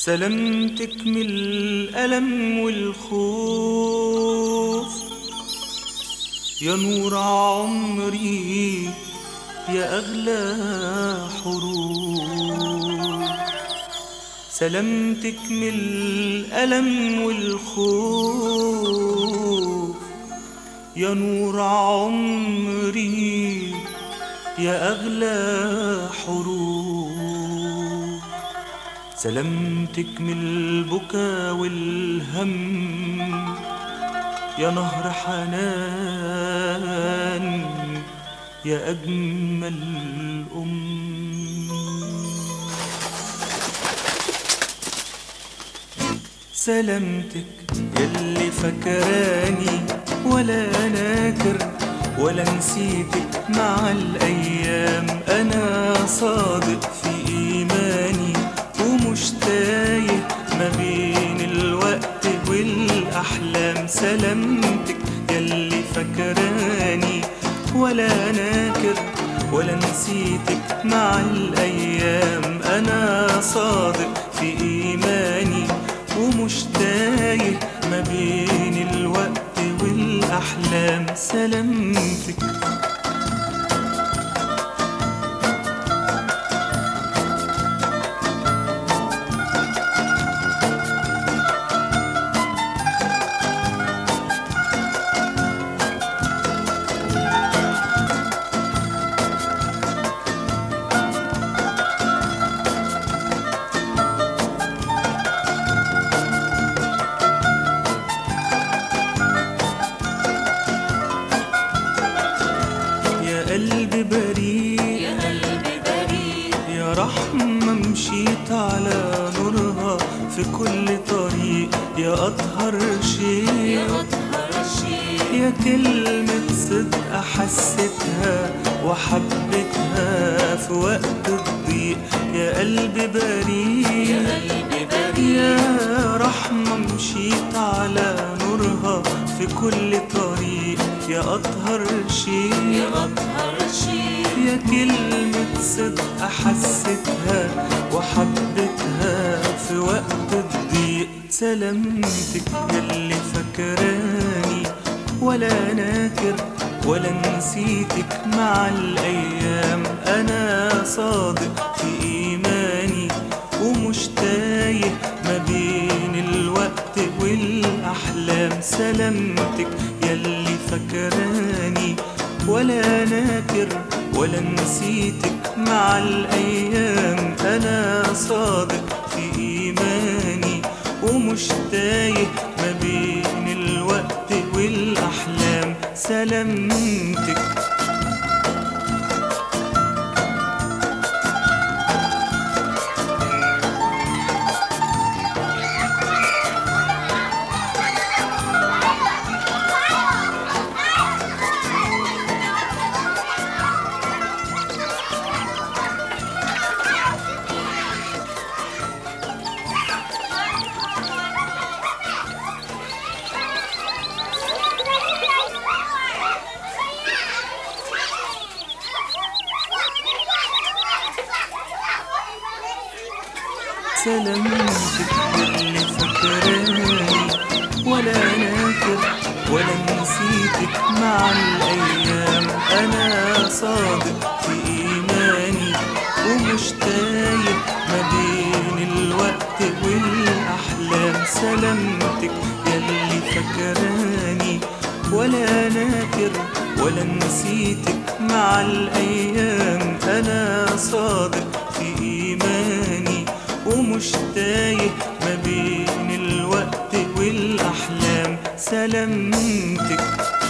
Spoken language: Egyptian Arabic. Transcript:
سلامتك من الألم والخوف يا نور عمري يا أغلى حروف سلامتك من الألم والخوف يا نور عمري يا أغلى حروف سلامتك من البكا والهم يا نهر حنان يا أجمل أم سلامتك يلي فكراني ولا ناكر ولا نسيتك مع الأيام أنا صادق في إيماني ومش تايه ما بين الوقت والأحلام سلامتك يلي فكراني ولا ناكر ولا نسيتك مع الأيام أنا صادق في إيماني ومش تايه ما بين الوقت والأحلام سلامتك يا قلبي بريء يا قلبي بريء يا رحمة مشيت على نورها في كل طريق يا أطهر شيء يا أطهر شيء يا كلمة صدق حسيتها وحبيتها في وقت الضيق يا قلبي يا بريء قلبي بريء يا رحمة مشيت على نورها في كل طريق يا أطهر شيء يا أطهر شيء يا كلمة صدق حسيتها وحبيتها في وقت الضيق سلامتك يلي فكراني ولا ناكر ولا نسيتك مع الأيام أنا صادق في إيماني ومش تايه ما بين الوقت والأحلام سلامتك يلي فكراني ولا ناكر ولا نسيتك مع الأيام أنا صادق في إيماني ومش تايه ما بين الوقت والأحلام سلامتك سلامتك اللي فكراني ولا ناكر ولا نسيتك مع الأيام أنا صادق في إيماني ومش تايه ما بين الوقت والأحلام سلامتك يلي فكراني ولا ناكر ولا نسيتك مع الأيام أنا صادق في إيماني ومش تايه ما بين الوقت والأحلام سلامتك